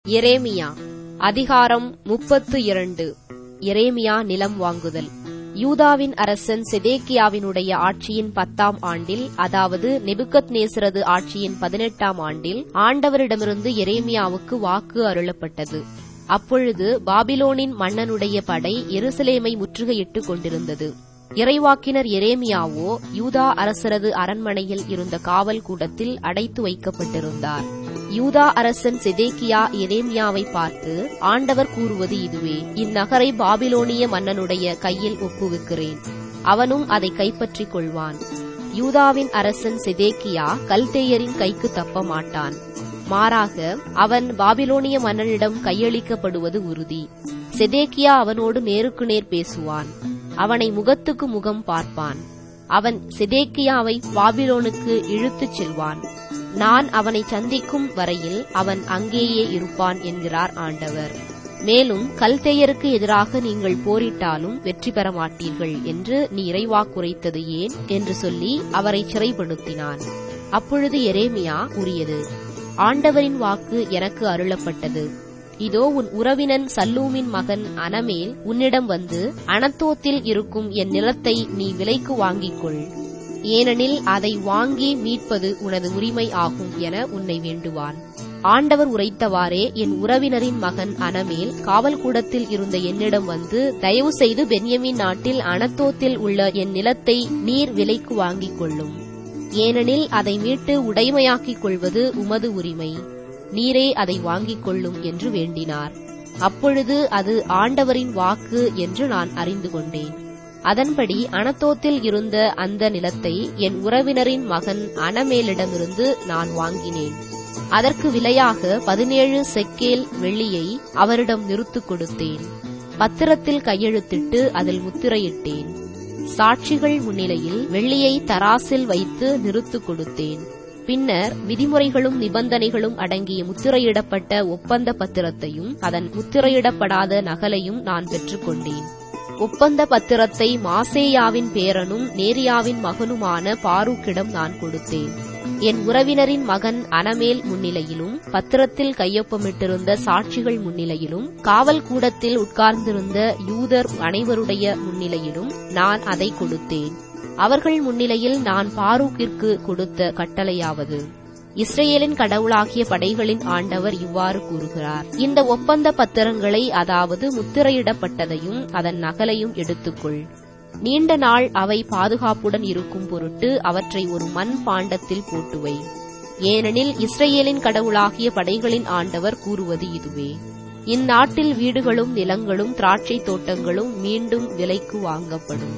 எரேமியா அதிகாரம் முப்பத்து இரண்டு எரேமியா நிலம் வாங்குதல் யூதாவின் அரசன் செதேக்கியாவினுடைய ஆட்சியின் பத்தாம் ஆண்டில் அதாவது நெபுக்கத் நேசரது ஆட்சியின் பதினெட்டாம் ஆண்டில் ஆண்டவரிடமிருந்து எரேமியாவுக்கு வாக்கு அருளப்பட்டது அப்பொழுது பாபிலோனின் மன்னனுடைய படை எருசலேமை முற்றுகையிட்டுக் கொண்டிருந்தது இறைவாக்கினர் எரேமியாவோ யூதா அரசரது அரண்மனையில் இருந்த காவல் கூடத்தில் அடைத்து வைக்கப்பட்டிருந்தார் யூதா அரசன் செதேக்கியா எரேமியாவை பார்த்து ஆண்டவர் கூறுவது இதுவே இந்நகரை பாபிலோனிய மன்னனுடைய கையில் ஒப்புவிக்கிறேன் அவனும் அதை கைப்பற்றிக் கொள்வான் யூதாவின் அரசன் செதேக்கியா கல்தேயரின் கைக்கு தப்ப மாட்டான் மாறாக அவன் பாபிலோனிய மன்னனிடம் கையளிக்கப்படுவது உறுதி செதேக்கியா அவனோடு நேருக்கு நேர் பேசுவான் அவனை முகத்துக்கு முகம் பார்ப்பான் அவன் செதேக்கியாவை பாபிலோனுக்கு இழுத்துச் செல்வான் நான் அவனை சந்திக்கும் வரையில் அவன் அங்கேயே இருப்பான் என்கிறார் ஆண்டவர் மேலும் கல்தேயருக்கு எதிராக நீங்கள் போரிட்டாலும் வெற்றி பெற மாட்டீர்கள் என்று நீ இறைவாக்குரைத்தது ஏன் என்று சொல்லி அவரை சிறைப்படுத்தினான் அப்பொழுது எரேமியா கூறியது ஆண்டவரின் வாக்கு எனக்கு அருளப்பட்டது இதோ உன் உறவினன் சல்லூமின் மகன் அனமேல் உன்னிடம் வந்து அனத்தோத்தில் இருக்கும் என் நிலத்தை நீ விலைக்கு வாங்கிக் கொள் ஏனெனில் அதை வாங்கி மீட்பது உனது உரிமை ஆகும் என உன்னை வேண்டுவான் ஆண்டவர் உரைத்தவாறே என் உறவினரின் மகன் அனமேல் காவல் கூடத்தில் இருந்த என்னிடம் வந்து தயவு செய்து பென்யமின் நாட்டில் அனத்தோத்தில் உள்ள என் நிலத்தை நீர் விலைக்கு வாங்கிக் கொள்ளும் ஏனெனில் அதை மீட்டு உடைமையாக்கிக் கொள்வது உமது உரிமை நீரே அதை வாங்கிக் கொள்ளும் என்று வேண்டினார் அப்பொழுது அது ஆண்டவரின் வாக்கு என்று நான் அறிந்து கொண்டேன் அதன்படி அனத்தோத்தில் இருந்த அந்த நிலத்தை என் உறவினரின் மகன் அனமேலிடமிருந்து நான் வாங்கினேன் அதற்கு விலையாக பதினேழு செக்கேல் வெள்ளியை அவரிடம் நிறுத்துக் கொடுத்தேன் பத்திரத்தில் கையெழுத்திட்டு அதில் முத்திரையிட்டேன் சாட்சிகள் முன்னிலையில் வெள்ளியை தராசில் வைத்து நிறுத்துக் கொடுத்தேன் பின்னர் விதிமுறைகளும் நிபந்தனைகளும் அடங்கிய முத்திரையிடப்பட்ட ஒப்பந்த பத்திரத்தையும் அதன் முத்திரையிடப்படாத நகலையும் நான் பெற்றுக்கொண்டேன் ஒப்பந்த பத்திரத்தை மாசேயாவின் பேரனும் நேரியாவின் மகனுமான பாரூக்கிடம் நான் கொடுத்தேன் என் உறவினரின் மகன் அனமேல் முன்னிலையிலும் பத்திரத்தில் கையொப்பமிட்டிருந்த சாட்சிகள் முன்னிலையிலும் காவல் கூடத்தில் உட்கார்ந்திருந்த யூதர் அனைவருடைய முன்னிலையிலும் நான் அதை கொடுத்தேன் அவர்கள் முன்னிலையில் நான் பாரூக்கிற்கு கொடுத்த கட்டளையாவது இஸ்ரேலின் கடவுளாகிய படைகளின் ஆண்டவர் இவ்வாறு கூறுகிறார் இந்த ஒப்பந்த பத்திரங்களை அதாவது முத்திரையிடப்பட்டதையும் அதன் நகலையும் எடுத்துக்கொள் நீண்ட நாள் அவை பாதுகாப்புடன் இருக்கும் பொருட்டு அவற்றை ஒரு மண் பாண்டத்தில் போட்டுவை ஏனெனில் இஸ்ரேலின் கடவுளாகிய படைகளின் ஆண்டவர் கூறுவது இதுவே இந்நாட்டில் வீடுகளும் நிலங்களும் திராட்சை தோட்டங்களும் மீண்டும் விலைக்கு வாங்கப்படும்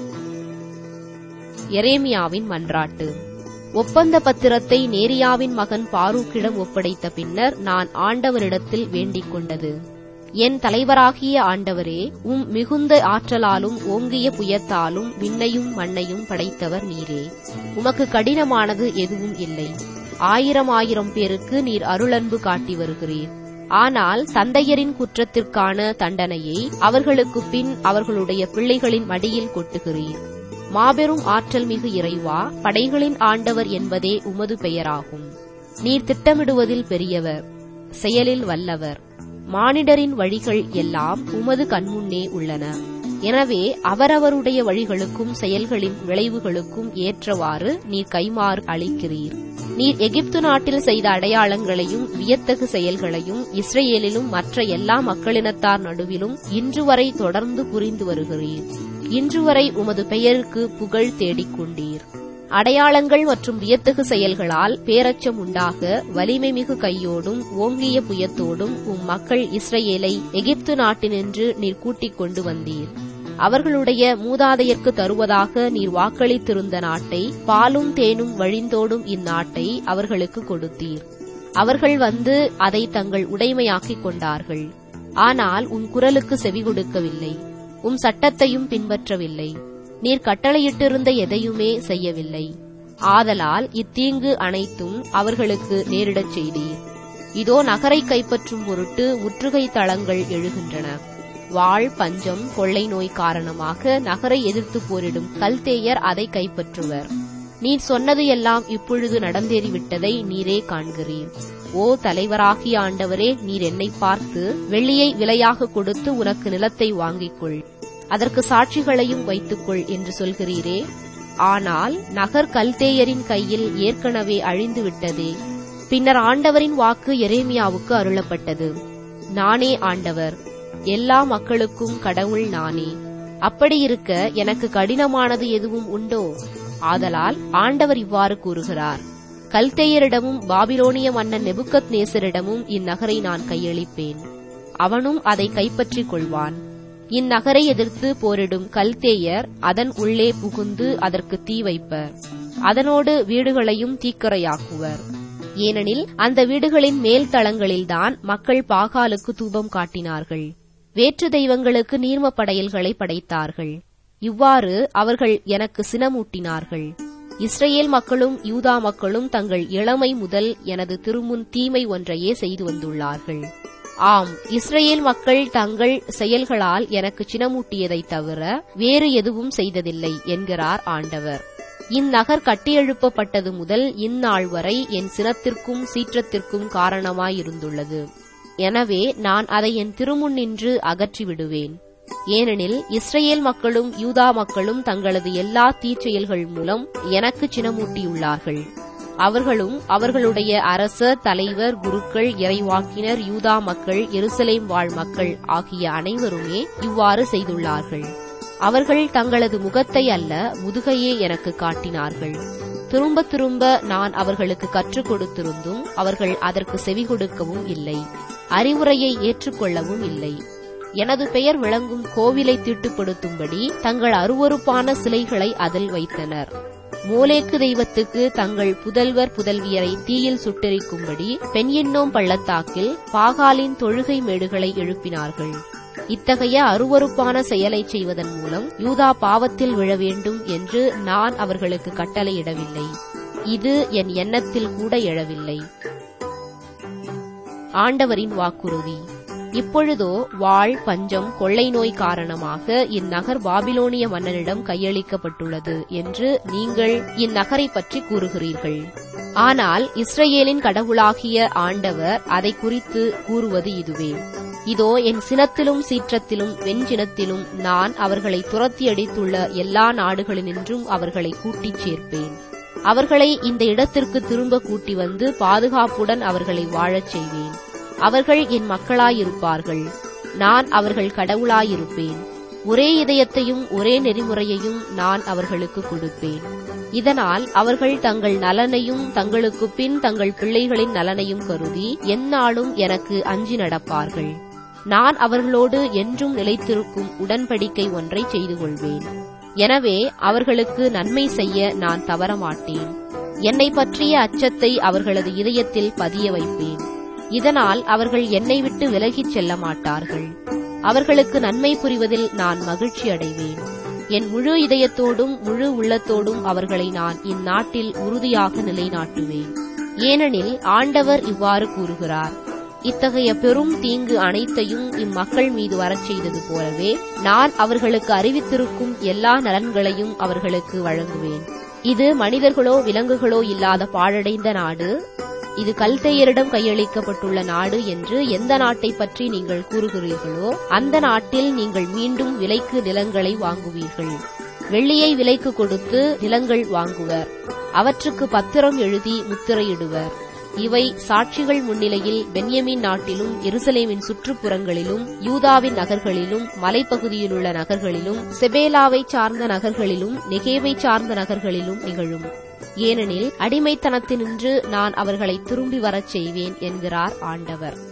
எரேமியாவின் மன்றாட்டு ஒப்பந்த பத்திரத்தை நேரியாவின் மகன் பாரூக்கிடம் ஒப்படைத்த பின்னர் நான் ஆண்டவரிடத்தில் வேண்டிக் கொண்டது என் தலைவராகிய ஆண்டவரே உம் மிகுந்த ஆற்றலாலும் ஓங்கிய புயத்தாலும் விண்ணையும் மண்ணையும் படைத்தவர் நீரே உமக்கு கடினமானது எதுவும் இல்லை ஆயிரம் ஆயிரம் பேருக்கு நீர் அருளன்பு காட்டி வருகிறீர் ஆனால் தந்தையரின் குற்றத்திற்கான தண்டனையை அவர்களுக்கு பின் அவர்களுடைய பிள்ளைகளின் மடியில் கொட்டுகிறீர் மாபெரும் ஆற்றல் மிகு இறைவா படைகளின் ஆண்டவர் என்பதே உமது பெயராகும் நீர் திட்டமிடுவதில் பெரியவர் செயலில் வல்லவர் மானிடரின் வழிகள் எல்லாம் உமது கண்முன்னே உள்ளன எனவே அவரவருடைய வழிகளுக்கும் செயல்களின் விளைவுகளுக்கும் ஏற்றவாறு நீர் கைமாறு அளிக்கிறீர் நீர் எகிப்து நாட்டில் செய்த அடையாளங்களையும் வியத்தகு செயல்களையும் இஸ்ரேலிலும் மற்ற எல்லா மக்களினத்தார் நடுவிலும் இன்று வரை தொடர்ந்து புரிந்து வருகிறீர் இன்று வரை உமது பெயருக்கு புகழ் தேடிக்கொண்டீர் அடையாளங்கள் மற்றும் வியத்தகு செயல்களால் பேரச்சம் உண்டாக வலிமை மிகு கையோடும் ஓங்கிய புயத்தோடும் உம் மக்கள் இஸ்ரேலை எகிப்து நாட்டினின்று நீர் கூட்டிக் கொண்டு வந்தீர் அவர்களுடைய மூதாதையர்க்கு தருவதாக நீர் வாக்களித்திருந்த நாட்டை பாலும் தேனும் வழிந்தோடும் இந்நாட்டை அவர்களுக்கு கொடுத்தீர் அவர்கள் வந்து அதை தங்கள் உடைமையாக்கிக் கொண்டார்கள் ஆனால் உன் குரலுக்கு செவி கொடுக்கவில்லை உம் சட்டத்தையும் பின்பற்றவில்லை நீர் கட்டளையிட்டிருந்த எதையுமே செய்யவில்லை ஆதலால் இத்தீங்கு அனைத்தும் அவர்களுக்கு நேரிடச் செய்தீர் இதோ நகரை கைப்பற்றும் பொருட்டு முற்றுகை தளங்கள் எழுகின்றன வாழ் பஞ்சம் கொள்ளை நோய் காரணமாக நகரை எதிர்த்து போரிடும் கல்தேயர் அதை கைப்பற்றுவர் நீர் சொன்னது எல்லாம் இப்பொழுது நடந்தேறிவிட்டதை நீரே காண்கிறீர் ஓ தலைவராகிய ஆண்டவரே நீர் என்னை பார்த்து வெள்ளியை விலையாக கொடுத்து உனக்கு நிலத்தை வாங்கிக் கொள் அதற்கு சாட்சிகளையும் வைத்துக்கொள் என்று சொல்கிறீரே ஆனால் நகர் கல்தேயரின் கையில் ஏற்கனவே அழிந்து விட்டதே பின்னர் ஆண்டவரின் வாக்கு எரேமியாவுக்கு அருளப்பட்டது நானே ஆண்டவர் எல்லா மக்களுக்கும் கடவுள் நானே அப்படி இருக்க எனக்கு கடினமானது எதுவும் உண்டோ ஆதலால் ஆண்டவர் இவ்வாறு கூறுகிறார் கல்தேயரிடமும் பாபிலோனிய மன்னன் நெபுக்கத் நேசரிடமும் இந்நகரை நான் கையளிப்பேன் அவனும் அதை கைப்பற்றிக் கொள்வான் இந்நகரை எதிர்த்து போரிடும் கல்தேயர் அதன் உள்ளே புகுந்து அதற்கு தீ வைப்பர் அதனோடு வீடுகளையும் தீக்கரையாக்குவர் ஏனெனில் அந்த வீடுகளின் மேல் தளங்களில்தான் மக்கள் பாகாலுக்கு தூபம் காட்டினார்கள் வேற்று தெய்வங்களுக்கு நீர்ம படையல்களை படைத்தார்கள் இவ்வாறு அவர்கள் எனக்கு சினமூட்டினார்கள் இஸ்ரேல் மக்களும் யூதா மக்களும் தங்கள் இளமை முதல் எனது திருமுன் தீமை ஒன்றையே செய்து வந்துள்ளார்கள் ஆம் இஸ்ரேல் மக்கள் தங்கள் செயல்களால் எனக்கு சினமூட்டியதைத் தவிர வேறு எதுவும் செய்ததில்லை என்கிறார் ஆண்டவர் இந்நகர் கட்டியெழுப்பப்பட்டது முதல் இந்நாள் வரை என் சினத்திற்கும் சீற்றத்திற்கும் காரணமாயிருந்துள்ளது எனவே நான் அதை என் திருமுன்னின்று அகற்றி விடுவேன் ஏனெனில் இஸ்ரேல் மக்களும் யூதா மக்களும் தங்களது எல்லா தீச்செயல்கள் மூலம் எனக்கு சினமூட்டியுள்ளார்கள் அவர்களும் அவர்களுடைய அரசர் தலைவர் குருக்கள் இறைவாக்கினர் யூதா மக்கள் எருசலேம் வாழ் மக்கள் ஆகிய அனைவருமே இவ்வாறு செய்துள்ளார்கள் அவர்கள் தங்களது முகத்தை அல்ல முதுகையே எனக்கு காட்டினார்கள் திரும்ப திரும்ப நான் அவர்களுக்கு கற்றுக் கொடுத்திருந்தும் அவர்கள் அதற்கு செவி கொடுக்கவும் இல்லை அறிவுரையை ஏற்றுக்கொள்ளவும் இல்லை எனது பெயர் விளங்கும் கோவிலை தீட்டுப்படுத்தும்படி தங்கள் அருவறுப்பான சிலைகளை அதில் வைத்தனர் மோலேக்கு தெய்வத்துக்கு தங்கள் புதல்வர் புதல்வியரை தீயில் சுட்டெரிக்கும்படி பெண்யென்னோம் பள்ளத்தாக்கில் பாகாலின் தொழுகை மேடுகளை எழுப்பினார்கள் இத்தகைய அருவறுப்பான செயலை செய்வதன் மூலம் யூதா பாவத்தில் விழ வேண்டும் என்று நான் அவர்களுக்கு கட்டளையிடவில்லை இது என் எண்ணத்தில் கூட எழவில்லை ஆண்டவரின் வாக்குறுதி இப்பொழுதோ வாழ் பஞ்சம் கொள்ளை நோய் காரணமாக இந்நகர் பாபிலோனிய மன்னனிடம் கையளிக்கப்பட்டுள்ளது என்று நீங்கள் இந்நகரை பற்றி கூறுகிறீர்கள் ஆனால் இஸ்ரேலின் கடவுளாகிய ஆண்டவர் அதை குறித்து கூறுவது இதுவே இதோ என் சினத்திலும் சீற்றத்திலும் வெஞ்சினத்திலும் நான் அவர்களை துரத்தி அடித்துள்ள எல்லா நாடுகளினின்றும் அவர்களை கூட்டிச் சேர்ப்பேன் அவர்களை இந்த இடத்திற்கு திரும்ப கூட்டி வந்து பாதுகாப்புடன் அவர்களை வாழச் செய்வேன் அவர்கள் என் மக்களாயிருப்பார்கள் நான் அவர்கள் கடவுளாயிருப்பேன் ஒரே இதயத்தையும் ஒரே நெறிமுறையையும் நான் அவர்களுக்கு கொடுப்பேன் இதனால் அவர்கள் தங்கள் நலனையும் தங்களுக்கு பின் தங்கள் பிள்ளைகளின் நலனையும் கருதி எந்நாளும் எனக்கு அஞ்சி நடப்பார்கள் நான் அவர்களோடு என்றும் நிலைத்திருக்கும் உடன்படிக்கை ஒன்றை செய்து கொள்வேன் எனவே அவர்களுக்கு நன்மை செய்ய நான் தவறமாட்டேன் என்னை பற்றிய அச்சத்தை அவர்களது இதயத்தில் பதிய வைப்பேன் இதனால் அவர்கள் என்னை விட்டு விலகிச் செல்ல மாட்டார்கள் அவர்களுக்கு நன்மை புரிவதில் நான் மகிழ்ச்சி அடைவேன் என் முழு இதயத்தோடும் முழு உள்ளத்தோடும் அவர்களை நான் இந்நாட்டில் உறுதியாக நிலைநாட்டுவேன் ஏனெனில் ஆண்டவர் இவ்வாறு கூறுகிறார் இத்தகைய பெரும் தீங்கு அனைத்தையும் இம்மக்கள் மீது வரச் செய்தது போலவே நான் அவர்களுக்கு அறிவித்திருக்கும் எல்லா நலன்களையும் அவர்களுக்கு வழங்குவேன் இது மனிதர்களோ விலங்குகளோ இல்லாத பாழடைந்த நாடு இது கல்தையரிடம் கையளிக்கப்பட்டுள்ள நாடு என்று எந்த நாட்டை பற்றி நீங்கள் கூறுகிறீர்களோ அந்த நாட்டில் நீங்கள் மீண்டும் விலைக்கு நிலங்களை வாங்குவீர்கள் வெள்ளியை விலைக்கு கொடுத்து நிலங்கள் வாங்குவர் அவற்றுக்கு பத்திரம் எழுதி முத்திரையிடுவர் இவை சாட்சிகள் முன்னிலையில் பென்யமின் நாட்டிலும் எருசலேமின் சுற்றுப்புறங்களிலும் யூதாவின் நகர்களிலும் மலைப்பகுதியிலுள்ள நகர்களிலும் செபேலாவை சார்ந்த நகர்களிலும் நெகேவை சார்ந்த நகர்களிலும் நிகழும் ஏனெனில் அடிமைத்தனத்தினின்று நான் அவர்களை திரும்பி வரச் செய்வேன் என்கிறார் ஆண்டவர்